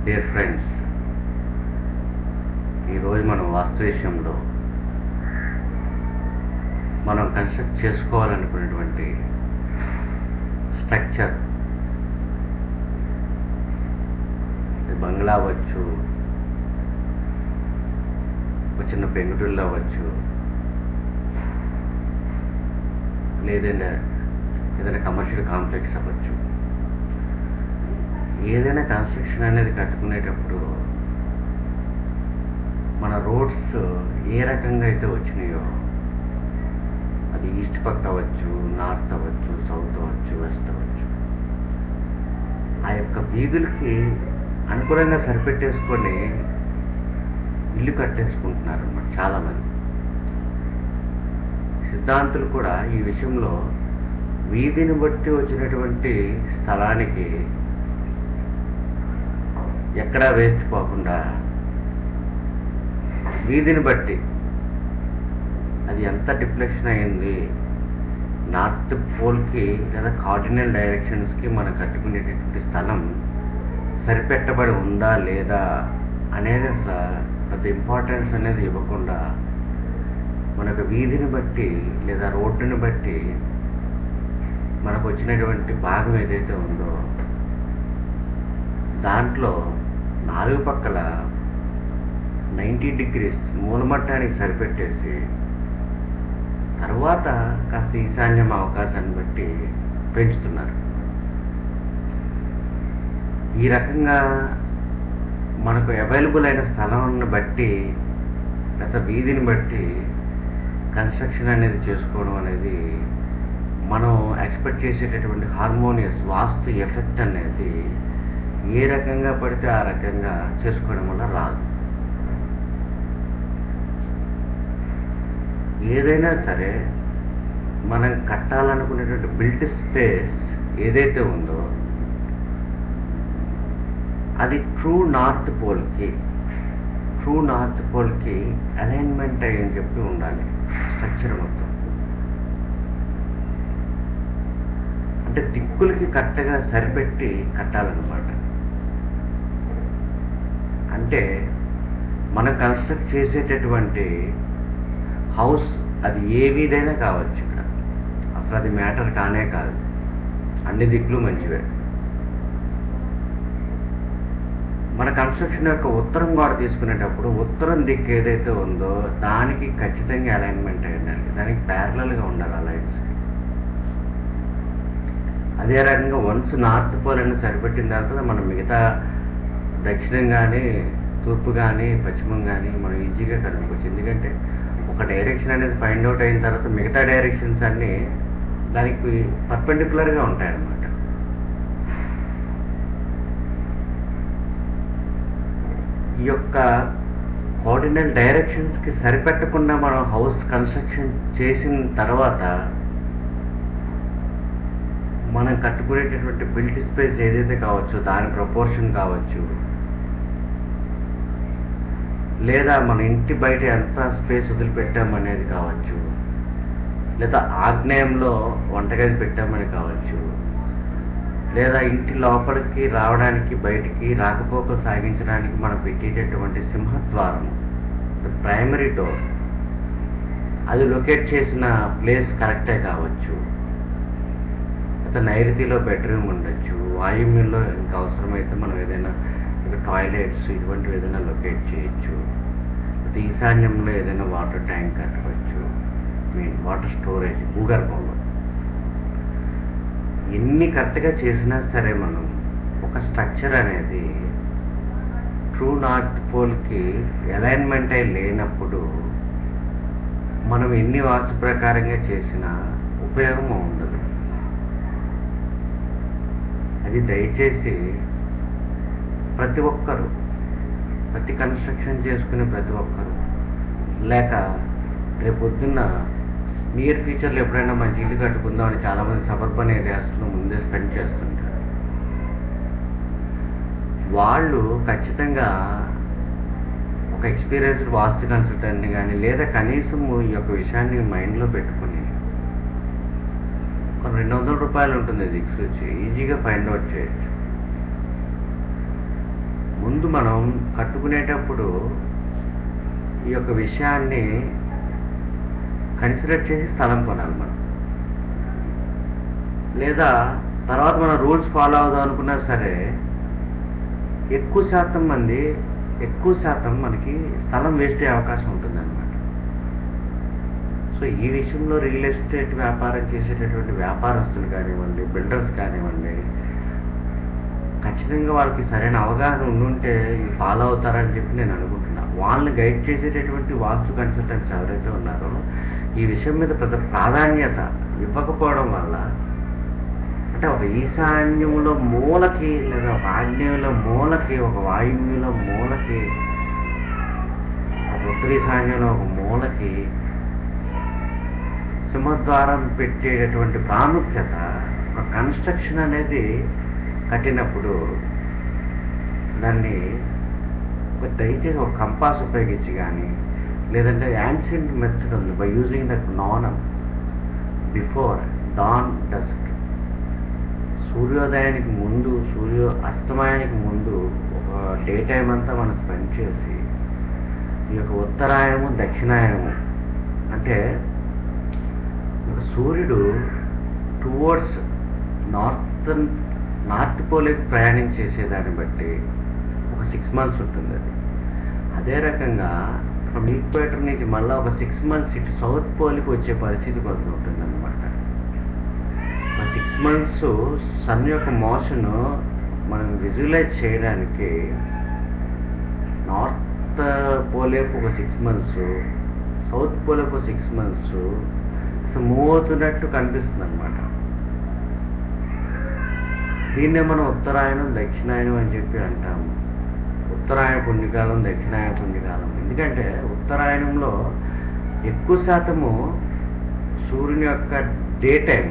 dear friends ఈరోజు మనం వాస్తు విషయంలో మనం కన్స్ట్రక్ట్ చేసుకోవాలనుకునేటువంటి స్ట్రక్చర్ ఇది బంగ్లా అవ్వచ్చు ఒక చిన్న పెంకుటిల్లు అవ్వచ్చు లేదంటే ఏదైనా కమర్షియల్ కాంప్లెక్స్ అవ్వచ్చు ఏదైనా కన్స్ట్రక్షన్ అనేది కట్టుకునేటప్పుడు మన రోడ్స్ ఏ రకంగా అయితే వచ్చినాయో అది ఈస్ట్ పక్క అవ్వచ్చు నార్త్ అవ్వచ్చు సౌత్ అవ్వచ్చు వెస్ట్ అవ్వచ్చు ఆ యొక్క వీధులకి అనుకూలంగా సరిపెట్టేసుకొని ఇల్లు కట్టేసుకుంటున్నారు అన్నమాట చాలామంది సిద్ధాంతులు కూడా ఈ విషయంలో వీధిని బట్టి వచ్చినటువంటి స్థలానికి ఎక్కడా వేస్ట్ పోకుండా వీధిని బట్టి అది ఎంత డిప్లెక్షన్ అయింది నార్త్ పోల్కి లేదా కార్డినల్ డైరెక్షన్స్కి మనం కట్టుకునేటటువంటి స్థలం సరిపెట్టబడి ఉందా లేదా అనేది అసలు పెద్ద ఇంపార్టెన్స్ అనేది ఇవ్వకుండా మనకు వీధిని బట్టి లేదా రోడ్డుని బట్టి మనకు వచ్చినటువంటి భాగం ఏదైతే ఉందో దాంట్లో నాలుగు పక్కల నైంటీ డిగ్రీస్ మూలమట్టానికి సరిపెట్టేసి తర్వాత కాస్త ఈశాన్యం అవకాశాన్ని బట్టి పెంచుతున్నారు ఈ రకంగా మనకు అవైలబుల్ అయిన స్థలాన్ని బట్టి లేదా వీధిని బట్టి కన్స్ట్రక్షన్ అనేది చేసుకోవడం అనేది మనం ఎక్స్పెక్ట్ చేసేటటువంటి హార్మోనియస్ వాస్తు ఎఫెక్ట్ అనేది ఏ రకంగా పడితే ఆ రకంగా చేసుకోవడం వల్ల రాదు ఏదైనా సరే మనం కట్టాలనుకునేటువంటి బిల్ట్ స్పేస్ ఏదైతే ఉందో అది ట్రూ నార్త్ పోల్కి ట్రూ నార్త్ పోల్కి అలైన్మెంట్ అయ్యని చెప్పి ఉండాలి స్ట్రక్చర్ మొత్తం అంటే దిక్కులకి కరెక్ట్గా సరిపెట్టి కట్టాలన్నమాట అంటే మనం కన్స్ట్రక్ట్ చేసేటటువంటి హౌస్ అది ఏ వీధైనా కావచ్చు ఇక్కడ అసలు అది మ్యాటర్ కానే కాదు అన్ని దిక్కులు మంచివే మన కన్స్ట్రక్షన్ యొక్క ఉత్తరం గోడ తీసుకునేటప్పుడు ఉత్తరం దిక్కు ఏదైతే ఉందో దానికి ఖచ్చితంగా అలైన్మెంట్ అయి ఉండాలి దానికి ప్యారలల్గా ఉండాలి ఆ లైన్స్కి అదే రకంగా వన్స్ నార్త్ పోల్ అని సరిపెట్టిన తర్వాత మనం మిగతా దక్షిణం కానీ తూర్పు కానీ పశ్చిమం కానీ మనం ఈజీగా కనుక్కోవచ్చు ఎందుకంటే ఒక డైరెక్షన్ అనేది ఫైండ్ అవుట్ అయిన తర్వాత మిగతా డైరెక్షన్స్ అన్నీ దానికి పర్పెండిక్యులర్గా ఉంటాయన్నమాట ఈ యొక్క కోఆర్డినల్ డైరెక్షన్స్కి సరిపెట్టకుండా మనం హౌస్ కన్స్ట్రక్షన్ చేసిన తర్వాత మనం కట్టుకునేటటువంటి బిల్ట్ స్పేస్ ఏదైతే కావచ్చో దాని ప్రపోర్షన్ కావచ్చు లేదా మన ఇంటి బయట ఎంత స్పేస్ వదిలిపెట్టామనేది కావచ్చు లేదా ఆగ్నేయంలో వంటగది పెట్టామని కావచ్చు లేదా ఇంటి లోపలికి రావడానికి బయటికి రాకపోకలు సాగించడానికి మనం పెట్టేటటువంటి సింహద్వారం ప్రైమరీ డోర్ అది లొకేట్ చేసిన ప్లేస్ కరెక్టే కావచ్చు లేదా నైరుతిలో బెడ్రూమ్ ఉండొచ్చు వాయువ్యంలో ఇంకా అవసరమైతే మనం ఏదైనా టాయిలెట్స్ ఇటువంటివి ఏదైనా లొకేట్ చేయొచ్చు లేదా ఈశాన్యంలో ఏదైనా వాటర్ ట్యాంక్ కట్టవచ్చు మీన్ వాటర్ స్టోరేజ్ భూగర్భంలో ఎన్ని కరెక్ట్గా చేసినా సరే మనం ఒక స్ట్రక్చర్ అనేది ట్రూ నార్త్ పోల్కి అలైన్మెంట్ అయి లేనప్పుడు మనం ఎన్ని వాస్తు ప్రకారంగా చేసినా ఉపయోగం ఉండదు అది దయచేసి ప్రతి ఒక్కరు ప్రతి కన్స్ట్రక్షన్ చేసుకునే ప్రతి ఒక్కరు లేక రేపొద్దున్న నియర్ ఫ్యూచర్లో ఎప్పుడైనా మంచి ఇల్లు కట్టుకుందామని చాలామంది సబర్బన్ ఏరియాస్లో ముందే స్పెండ్ చేస్తుంటారు వాళ్ళు ఖచ్చితంగా ఒక ఎక్స్పీరియన్స్డ్ వాస్తు కన్సల్టెంట్ని కానీ లేదా కనీసం ఈ యొక్క విషయాన్ని మైండ్లో పెట్టుకుని కొన్ని రెండు వందల రూపాయలు ఉంటుంది దిక్స్ వచ్చి ఈజీగా ఫైండ్ అవుట్ చేయొచ్చు ముందు మనం కట్టుకునేటప్పుడు ఈ యొక్క విషయాన్ని కన్సిడర్ చేసి స్థలం కొనాలి మనం లేదా తర్వాత మనం రూల్స్ ఫాలో అవుదాం అనుకున్నా సరే ఎక్కువ శాతం మంది ఎక్కువ శాతం మనకి స్థలం వేస్ట్ అయ్యే అవకాశం ఉంటుందన్నమాట సో ఈ విషయంలో రియల్ ఎస్టేట్ వ్యాపారం చేసేటటువంటి వ్యాపారస్తులు కానివ్వండి బిల్డర్స్ కానివ్వండి ఖచ్చితంగా వాళ్ళకి సరైన అవగాహన ఉండుంటే ఇది ఫాలో అవుతారని చెప్పి నేను అనుకుంటున్నా వాళ్ళని గైడ్ చేసేటటువంటి వాస్తు కన్సల్టెంట్స్ ఎవరైతే ఉన్నారో ఈ విషయం మీద పెద్ద ప్రాధాన్యత ఇవ్వకపోవడం వల్ల అంటే ఒక ఈశాన్యంలో మూలకి లేదా ఒక ఆగ్నేయంలో మూలకి ఒక వాయువ్యంలో మూలకి ఒక ఉత్తర ఈశాన్యంలో ఒక మూలకి సింహద్వారం పెట్టేటటువంటి ప్రాముఖ్యత ఒక కన్స్ట్రక్షన్ అనేది కట్టినప్పుడు దాన్ని ఒక దయచేసి ఒక కంపాస్ ఉపయోగించి కానీ లేదంటే యాన్షియంట్ మెథడ్ ఉంది by using the gnomon before dawn dusk సూర్యోదయానికి ముందు సూర్య అస్తమయానికి ముందు ఒక డే టైం అంతా మనం స్పెండ్ చేసి ఈ యొక్క ఉత్తరాయణము దక్షిణాయనము అంటే ఒక సూర్యుడు టువర్డ్స్ నార్త్ నార్త్ పోలేకి ప్రయాణం చేసేదాన్ని బట్టి ఒక సిక్స్ మంత్స్ ఉంటుంది అది అదే రకంగా ఫ్రమ్ ఈక్వేటర్ నుంచి మళ్ళీ ఒక సిక్స్ మంత్స్ ఇటు సౌత్ పోల్కి వచ్చే పరిస్థితి కొంత ఉంటుంది అనమాట ఆ సిక్స్ మంత్స్ సన్ యొక్క మోషన్ మనం విజువలైజ్ చేయడానికి నార్త్ పోలేపు ఒక సిక్స్ మంత్స్ సౌత్ పోలేపు ఒక సిక్స్ మంత్స్ అసలు మూవ్ అవుతున్నట్టు కనిపిస్తుంది అనమాట దీన్నే మనం ఉత్తరాయణం దక్షిణాయనం అని చెప్పి అంటాము ఉత్తరాయణ పుణ్యకాలం దక్షిణాయన పుణ్యకాలం ఎందుకంటే ఉత్తరాయణంలో ఎక్కువ శాతము సూర్యుని యొక్క డే టైం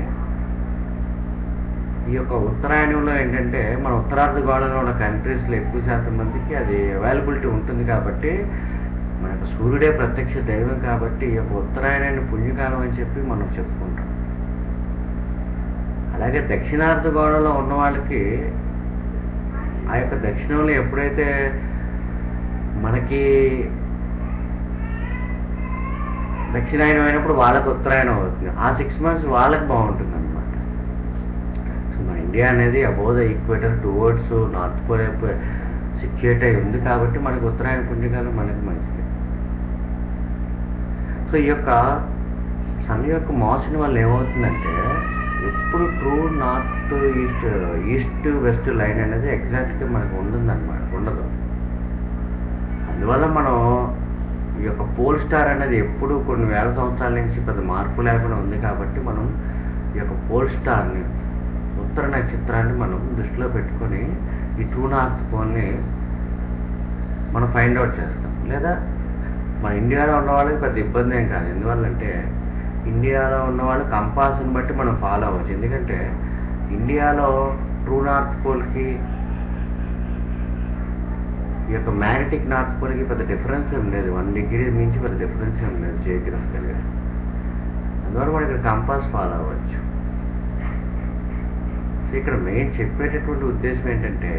ఈ యొక్క ఉత్తరాయణంలో ఏంటంటే మన ఉత్తరార్ధ గోళంలో ఉన్న కంట్రీస్లో ఎక్కువ శాతం మందికి అది అవైలబిలిటీ ఉంటుంది కాబట్టి మనకు సూర్యుడే ప్రత్యక్ష దైవం కాబట్టి ఈ యొక్క ఉత్తరాయణాన్ని పుణ్యకాలం అని చెప్పి మనం చెప్పుకుంటాం అలాగే దక్షిణార్ధ గోళంలో ఉన్న వాళ్ళకి ఆ యొక్క దక్షిణంలో ఎప్పుడైతే మనకి దక్షిణాయనం అయినప్పుడు వాళ్ళకి ఉత్తరాయణం అవుతుంది ఆ సిక్స్ మంత్స్ వాళ్ళకి బాగుంటుంది అనమాట సో మన ఇండియా అనేది above the equator towards north pole situate అయి ఉంది కాబట్టి మనకి ఉత్తరాయణ పుణ్యకాలం మనకి మంచిది సో ఈ యొక్క సన్ యొక్క మోషన్ వల్ల ఏమవుతుందంటే ఎప్పుడు true north east east west line అనేది ఎగ్జాక్ట్గా మనకు ఉంటుందన్నమాట ఉండదు అందువల్ల మనం ఈ యొక్క పోల్ స్టార్ అనేది ఎప్పుడు కొన్ని వేల సంవత్సరాల నుంచి పెద్ద మార్పు లేకుండా ఉంది కాబట్టి మనం ఈ యొక్క పోల్ స్టార్ని ఉత్తర నక్షత్రాన్ని మనం దృష్టిలో పెట్టుకొని ఈ ట్రూ నార్త్ పోల్ని మనం ఫైండ్ అవుట్ చేస్తాం లేదా మన ఇండియాలో ఉన్న వాళ్ళకి పెద్ద ఇబ్బంది ఏం కాదు ఎందువల్లంటే ఇండియాలో ఉన్న వాళ్ళు కంపాస్ని బట్టి మనం ఫాలో అవ్వచ్చు ఎందుకంటే ఇండియాలో ట్రూ నార్త్ పోల్కి ఈ యొక్క మ్యాగ్నెటిక్ నార్త్ పోల్కి పెద్ద డిఫరెన్స్ ఏం లేదు వన్ డిగ్రీ మించి పెద్ద డిఫరెన్స్ ఏం లేదు జియోగ్రఫికల్గా అందువల్ల మనం ఇక్కడ కంపాస్ ఫాలో అవ్వచ్చు సో ఇక్కడ మెయిన్ చెప్పేటటువంటి ఉద్దేశం ఏంటంటే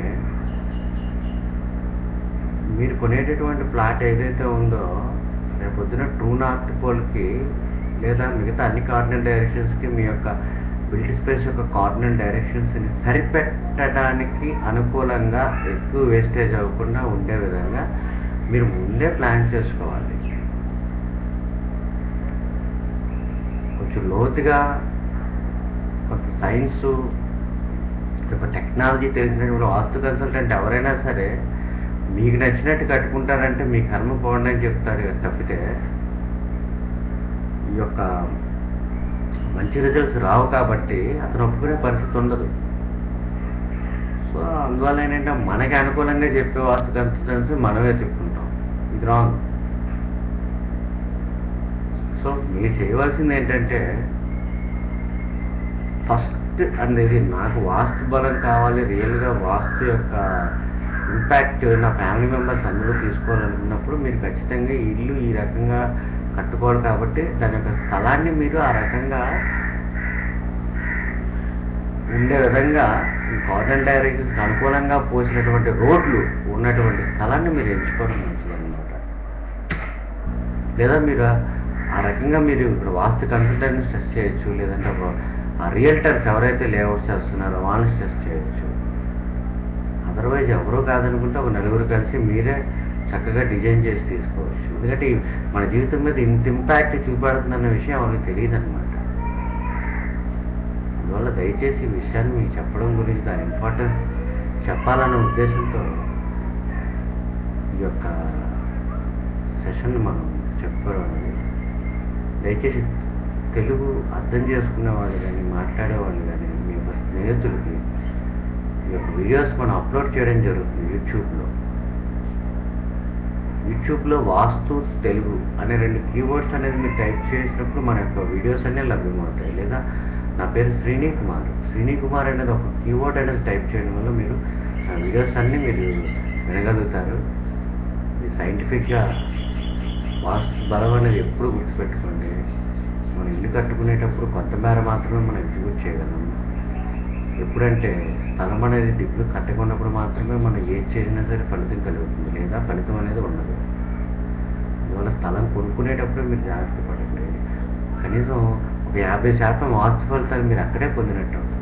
మీరు కొనేటటువంటి ప్లాట్ ఏదైతే ఉందో రేపు పొద్దున ట్రూ నార్త్ పోల్కి లేదా మిగతా అన్ని కార్డినల్ డైరెక్షన్స్కి మీ యొక్క బిల్డ్ స్పేస్ యొక్క కార్డినల్ డైరెక్షన్స్ని సరిపెట్టడానికి అనుకూలంగా ఎక్కువ వేస్టేజ్ అవ్వకుండా ఉండే విధంగా మీరు ముందే ప్లాన్ చేసుకోవాలి కొంచెం లోతుగా కొంత సైన్స్ ఒక టెక్నాలజీ తెలిసినటువంటి వాస్తు కన్సల్టెంట్ ఎవరైనా సరే మీకు నచ్చినట్టు కట్టుకుంటారంటే మీ కర్మ పోండి అని చెప్తారు కదా తప్పితే ఈ యొక్క మంచి రిజల్ట్స్ రావు కాబట్టి అతను ఒప్పుకునే పరిస్థితి ఉండదు సో అందువల్ల ఏంటంటే మనకి అనుకూలంగా చెప్పే వాస్తు కన్సల్టెన్సీ మనమే చెప్పుకుంటాం ఇది రాంగ్ సో మీరు చేయవలసింది ఏంటంటే ఫస్ట్ అనేది నాకు వాస్తు బలం కావాలి రియల్గా వాస్తు యొక్క ఇంపాక్ట్ నా ఫ్యామిలీ మెంబర్స్ అందరూ తీసుకోవాలనుకున్నప్పుడు మీరు ఖచ్చితంగా ఈ ఇల్లు ఈ రకంగా కట్టుకోవాలి కాబట్టి దాని యొక్క స్థలాన్ని మీరు ఆ రకంగా ఉండే విధంగా ఈ కార్డన్ డైరెక్షన్స్కి అనుకూలంగా పోసినటువంటి రోడ్లు ఉన్నటువంటి స్థలాన్ని మీరు ఎంచుకోవడం మంచిదన్నమాట లేదా మీరు ఆ- ఆ రకంగా మీరు ఇప్పుడు వాస్తు కన్సల్టెంట్ని స్ట్రెస్ చేయొచ్చు లేదంటే ఒక ఆ రియల్టర్స్ ఎవరైతే లేఅవుట్ చేస్తున్నారో వాళ్ళని స్ట్రెస్ చేయొచ్చు అదర్వైజ్ ఎవరూ కాదనుకుంటే ఒక నలుగురు కలిసి మీరే చక్కగా డిజైన్ చేసి తీసుకోవచ్చు ఎందుకంటే ఈ మన జీవితం మీద ఇంత ఇంపాక్ట్ చూపెడుతుందన్న విషయం వాళ్ళకి తెలియదు అనమాట అందువల్ల దయచేసి ఈ విషయాన్ని మీకు చెప్పడం గురించి దాని ఇంపార్టెన్స్ చెప్పాలన్న ఉద్దేశంతో ఈ యొక్క సెషన్ మనం చెప్పుకోవడం అనేది దయచేసి తెలుగు అర్థం చేసుకునే వాళ్ళు కానీ మాట్లాడే వాళ్ళు కానీ మీ యొక్క స్నేహితులకి ఈ యొక్క వీడియోస్ మనం అప్లోడ్ చేయడం జరుగుతుంది యూట్యూబ్లో యూట్యూబ్లో వాస్తు తెలుగు అనే రెండు కీవర్డ్స్ అనేది మీరు టైప్ చేసినప్పుడు మన యొక్క వీడియోస్ అన్నీ లభ్యమవుతాయి లేదా నా పేరు శ్రీని కుమార్ శ్రీని కుమార్ అనేది ఒక కీవర్డ్ అనేది టైప్ చేయడం వల్ల మీరు నా వీడియోస్ అన్నీ మీరు వినగలుగుతారు ఇది సైంటిఫిక్గా వాస్తు బలం అనేది ఎప్పుడు గుర్తుపెట్టుకోండి మనం ఇల్లు కట్టుకునేటప్పుడు కొంత మేర మాత్రమే మనం ఎగ్జిక్యూట్ చేయగలం ఎప్పుడంటే స్థలం అనేది దిగులు కట్టకున్నప్పుడు మాత్రమే మనం ఏది చేసినా సరే ఫలితం కలుగుతుంది లేదా ఫలితం అనేది ఉండదు అందువల్ల స్థలం కొనుక్కునేటప్పుడు మీరు జాగ్రత్త పడండి కనీసం ఒక యాభై శాతం వాస్తు ఫలితాలు మీరు అక్కడే పొందినట్టు అవుతుంది